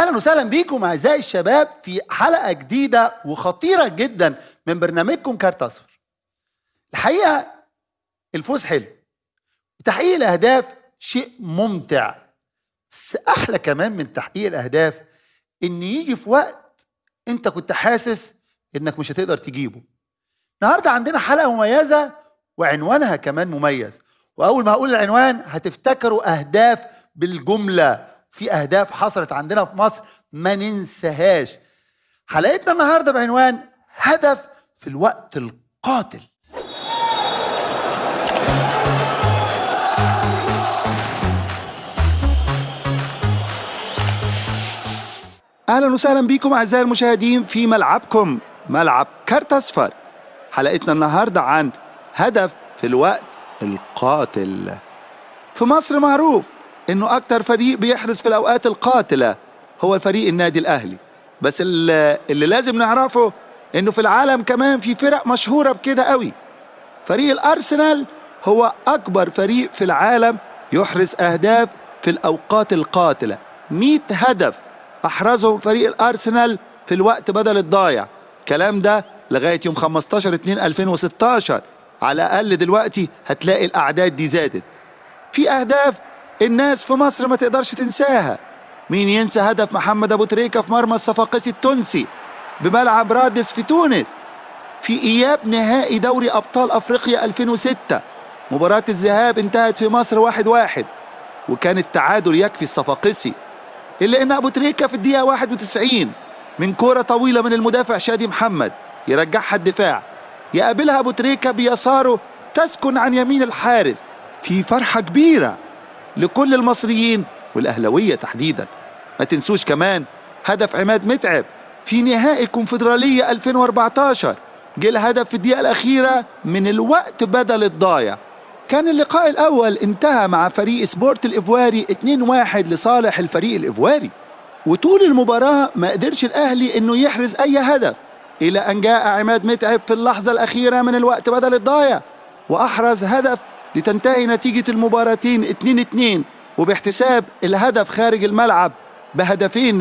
اهلا وسهلا بيكم اعزائي الشباب في حلقه جديده وخطيره جدا من برنامجكم كارت اصفر الحقيقه الفوز حلو تحقيق الاهداف شيء ممتع بس احلى كمان من تحقيق الاهداف ان يجي في وقت انت كنت حاسس انك مش هتقدر تجيبه النهارده عندنا حلقه مميزه وعنوانها كمان مميز واول ما هقول العنوان هتفتكروا اهداف بالجمله في اهداف حصلت عندنا في مصر ما ننساهاش حلقتنا النهارده بعنوان هدف في الوقت القاتل اهلا وسهلا بكم اعزائي المشاهدين في ملعبكم ملعب كارت اصفر حلقتنا النهارده عن هدف في الوقت القاتل في مصر معروف انه اكتر فريق بيحرز في الاوقات القاتله هو الفريق النادي الاهلي بس اللي, اللي لازم نعرفه انه في العالم كمان في فرق مشهوره بكده قوي فريق الارسنال هو اكبر فريق في العالم يحرز اهداف في الاوقات القاتله 100 هدف احرزهم فريق الارسنال في الوقت بدل الضايع الكلام ده لغايه يوم 15 2 2016 على الاقل دلوقتي هتلاقي الاعداد دي زادت في اهداف الناس في مصر ما تقدرش تنساها مين ينسى هدف محمد ابو تريكه في مرمى الصفاقسي التونسي بملعب رادس في تونس في اياب نهائي دوري ابطال افريقيا 2006 مباراة الذهاب انتهت في مصر واحد واحد وكان التعادل يكفي الصفاقسي إلا إن أبو تريكة في الدقيقة 91 من كورة طويلة من المدافع شادي محمد يرجعها الدفاع يقابلها أبو تريكة بيساره تسكن عن يمين الحارس في فرحة كبيرة لكل المصريين والأهلوية تحديدا ما تنسوش كمان هدف عماد متعب في نهائي الكونفدرالية 2014 جه الهدف في الدقيقة الأخيرة من الوقت بدل الضايع كان اللقاء الأول انتهى مع فريق سبورت الإفواري 2-1 لصالح الفريق الإفواري وطول المباراة ما قدرش الأهلي إنه يحرز أي هدف إلى أن جاء عماد متعب في اللحظة الأخيرة من الوقت بدل الضايع وأحرز هدف لتنتهي نتيجة المباراتين 2-2 وباحتساب الهدف خارج الملعب بهدفين